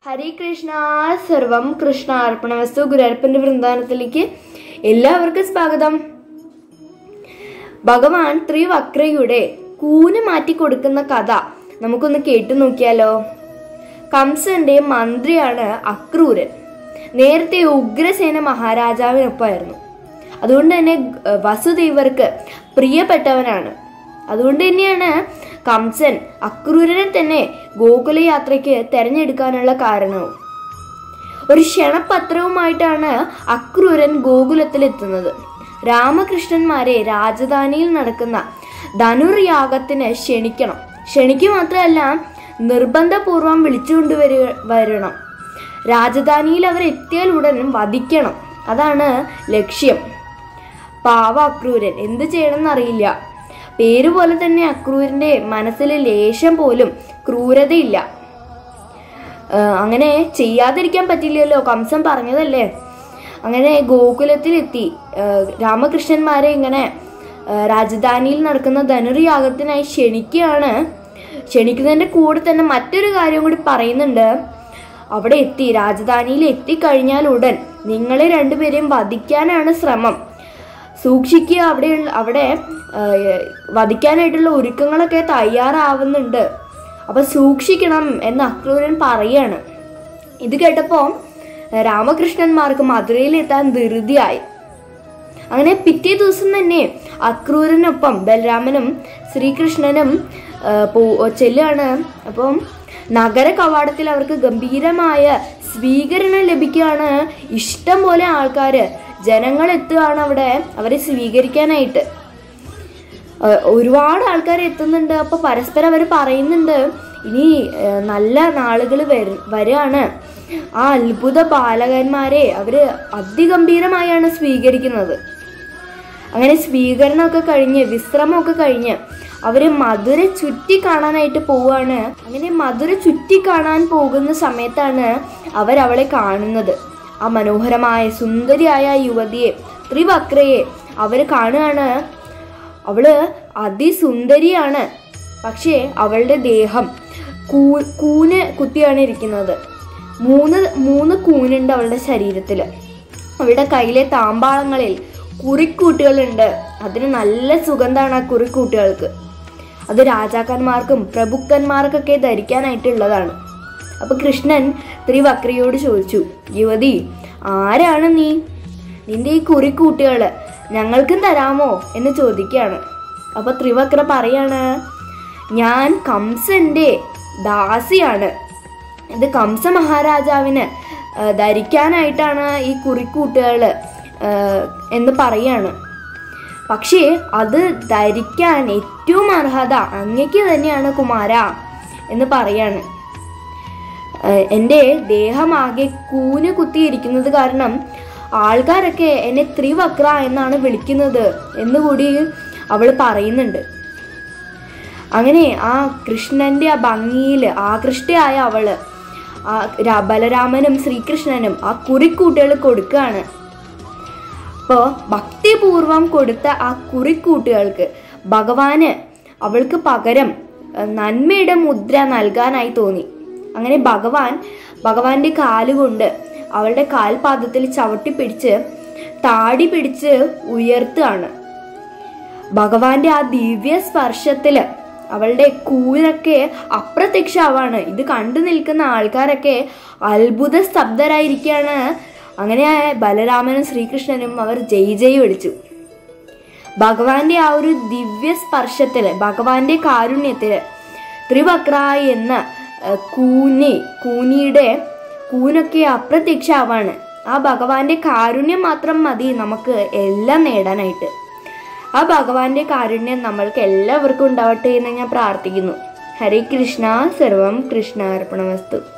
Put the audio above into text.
ഹരേ കൃഷ്ണ സർവം കൃഷ്ണ അർപ്പണവസ്തു ഗുരുവായൂരപ്പന്റെ വൃന്ദാവനത്തിലേക്ക് എല്ലാവർക്കും സ്വാഗതം ഭഗവാൻ ത്രിവക്രയുടെ കൂന് മാറ്റി കൊടുക്കുന്ന കഥ നമുക്കൊന്ന് കേട്ടു നോക്കിയാലോ കംസന്റെ മന്ത്രിയാണ് അക്രൂരൻ നേരത്തെ ഉഗ്രസേന മഹാരാജാവിനൊപ്പമായിരുന്നു അതുകൊണ്ട് തന്നെ ഏഹ്, വസുദേവർക്ക് പ്രിയപ്പെട്ടവനാണ് അതുകൊണ്ട് തന്നെയാണ് കംസൻ അക്രൂരനെ തന്നെ ഗോകുലയാത്രയ്ക്ക് തെരഞ്ഞെടുക്കാനുള്ള കാരണവും ഒരു ക്ഷണപത്രവുമായിട്ടാണ് അക്രൂരൻ ഗോകുലത്തിലെത്തുന്നത് രാമകൃഷ്ണന്മാരെ രാജധാനിയിൽ നടക്കുന്ന ധനുർയാഗത്തിന് ക്ഷണിക്കണം ക്ഷണിക്കുക മാത്രമല്ല നിർബന്ധപൂർവം വിളിച്ചുകൊണ്ടുവരു വരണം രാജധാനിയിൽ അവർ എത്തിയാൽ ഉടൻ വധിക്കണം അതാണ് ലക്ഷ്യം പാവ അക്രൂരൻ എന്ത് ചെയ്യണമെന്നറിയില്ല പേര് പോലെ തന്നെ അക്രൂരന്റെ മനസ്സിൽ ലേശം പോലും ക്രൂരതയില്ല ആ, അങ്ങനെ ചെയ്യാതിരിക്കാൻ പറ്റില്ലല്ലോ കംസൻ പറഞ്ഞതല്ലേ അങ്ങനെ ഗോകുലത്തിലെത്തി ആ, രാമകൃഷ്ണന്മാരെ ഇങ്ങനെ ആ, രാജധാനിയിൽ നടക്കുന്ന ധനുർയാഗത്തിനായി ക്ഷണിക്കുകയാണ് ക്ഷണിക്കുന്നതിന്റെ കൂടെ തന്നെ മറ്റൊരു കാര്യം കൂടി പറയുന്നുണ്ട് അവിടെ എത്തി രാജധാനിയിൽ എത്തിക്കഴിഞ്ഞാൽ ഉടൻ നിങ്ങളെ രണ്ടുപേരെയും വധിക്കാനാണ് ശ്രമം സൂക്ഷിക്കുക അവിടെ അവിടെ ആ, വധിക്കാനായിട്ടുള്ള ഒരുക്കങ്ങളൊക്കെ തയ്യാറാവുന്നുണ്ട് അപ്പൊ സൂക്ഷിക്കണം എന്ന് അക്രൂരൻ പറയാണ് ഇത് കേട്ടപ്പോ രാമകൃഷ്ണന്മാർക്ക് മധുരയിലെത്താൻ ധൃതിയായി അങ്ങനെ പിറ്റേ ദിവസം തന്നെ അക്രൂരനൊപ്പം ബലരാമനും ശ്രീകൃഷ്ണനും ആ, പോ ചെല്ലുകയാണ് അപ്പം നഗര കവാടത്തിൽ അവർക്ക് ഗംഭീരമായ സ്വീകരണം ലഭിക്കുകയാണ് ഇഷ്ടം പോലെ ആൾക്കാര് ജനങ്ങൾ എത്തുകയാണ് അവിടെ അവരെ സ്വീകരിക്കാനായിട്ട് ആ, ഒരുപാട് ആൾക്കാർ എത്തുന്നുണ്ട് അപ്പൊ പരസ്പരം അവർ പറയുന്നുണ്ട് ഇനി ആ, നല്ല നാളുകൾ വരികയാണ് ആ അത്ഭുത ബാലകന്മാരെ അവര് അതിഗംഭീരമായാണ് സ്വീകരിക്കുന്നത് അങ്ങനെ സ്വീകരണമൊക്കെ കഴിഞ്ഞ് വിശ്രമമൊക്കെ കഴിഞ്ഞ് അവര് മധുര ചുറ്റി കാണാനായിട്ട് പോവാണ് അങ്ങനെ മധുര ചുറ്റി കാണാൻ പോകുന്ന സമയത്താണ് അവരവളെ കാണുന്നത് ആ മനോഹരമായ സുന്ദരിയായ ആ യുവതിയെ ത്രിവക്രയെ അവര് കാണുകയാണ് അവള് അതിസുന്ദരിയാണ് പക്ഷേ അവളുടെ ദേഹം കൂ കൂന് കുത്തിയാണ് ഇരിക്കുന്നത് മൂന്ന് മൂന്ന് കൂനുണ്ട് അവളുടെ ശരീരത്തിൽ അവളുടെ കയ്യിലെ താമ്പാളങ്ങളിൽ കുറിക്കൂട്ടുകളുണ്ട് അതിന് നല്ല സുഗന്ധമാണ് ആ കുറിക്കൂട്ടുകൾക്ക് അത് രാജാക്കന്മാർക്കും പ്രഭുക്കന്മാർക്കൊക്കെ ധരിക്കാനായിട്ടുള്ളതാണ് അപ്പൊ കൃഷ്ണൻ ത്രിവക്രയോട് ചോദിച്ചു യുവതി ആരാണ് നീ നിന്റെ ഈ കുറിക്കൂട്ടുകള് ഞങ്ങൾക്കും തരാമോ എന്ന് ചോദിക്കുകയാണ് അപ്പൊ ത്രിവക്ര പറയാണ് ഞാൻ കംസന്റെ ദാസിയാണ് ഇത് കംസ മഹാരാജാവിന് ആ, ധരിക്കാനായിട്ടാണ് ഈ കുറിക്കൂട്ടുകൾ എന്ന് പറയാണ് പക്ഷേ അത് ധരിക്കാൻ ഏറ്റവും അർഹത അങ്ങയ്ക്ക് തന്നെയാണ് കുമാര എന്ന് പറയാണ് ഏഹ് എൻ്റെ ദേഹമാകെ കൂന് കുത്തിയിരിക്കുന്നത് കാരണം ആൾക്കാരൊക്കെ എന്നെ ത്രിവക്ര എന്നാണ് വിളിക്കുന്നത് എന്നുകൂടി അവൾ പറയുന്നുണ്ട് അങ്ങനെ ആ കൃഷ്ണന്റെ ആ ഭംഗിയിൽ ആകൃഷ്ടയായ അവള് ആ രാ- ബലരാമനും ശ്രീകൃഷ്ണനും ആ കുറിക്കൂട്ടുകൾ കൊടുക്കുകയാണ് അപ്പോൾ ഭക്തിപൂർവം കൊടുത്ത ആ കുറിക്കൂട്ടുകൾക്ക് ഭഗവാന് അവൾക്ക് പകരം അഹ്, നന്മയുടെ മുദ്ര നൽകാനായി തോന്നി അങ്ങനെ ഭഗവാൻ ഭഗവാന്റെ കാലുകൊണ്ട് അവളുടെ കാൽപാദത്തിൽ ചവിട്ടി പിടിച്ച് താടി പിടിച്ച് ഉയർത്തുകയാണ് ഭഗവാന്റെ ആ ദിവ്യ സ്പർശത്തില് അവളുടെ കൂരൊക്കെ അപ്രത്യക്ഷമാവാണ് ഇത് കണ്ടു നിൽക്കുന്ന ആൾക്കാരൊക്കെ അത്ഭുത സ്തബ്ധരായിരിക്കുകയാണ് അങ്ങനെ ബലരാമനും ശ്രീകൃഷ്ണനും അവർ ജയ് ജയ് വിളിച്ചു ഭഗവാന്റെ ആ ഒരു ദിവ്യ സ്പർശത്തില് ഭഗവാന്റെ കാരുണ്യത്തില് ത്രിവക്ര എന്ന ഏഹ്, കൂനി കൂനിയുടെ കൂനൊക്കെ അപ്രത്യക്ഷമാവാണ് ആ ഭഗവാന്റെ കാരുണ്യം മാത്രം മതി നമുക്ക് എല്ലാം നേടാനായിട്ട് ആ ഭഗവാന്റെ കാരുണ്യം നമ്മൾക്ക് എല്ലാവർക്കും ഉണ്ടാവട്ടെ എന്ന് ഞാൻ പ്രാർത്ഥിക്കുന്നു ഹരേ കൃഷ്ണ സർവം കൃഷ്ണാർപ്പണമസ്തു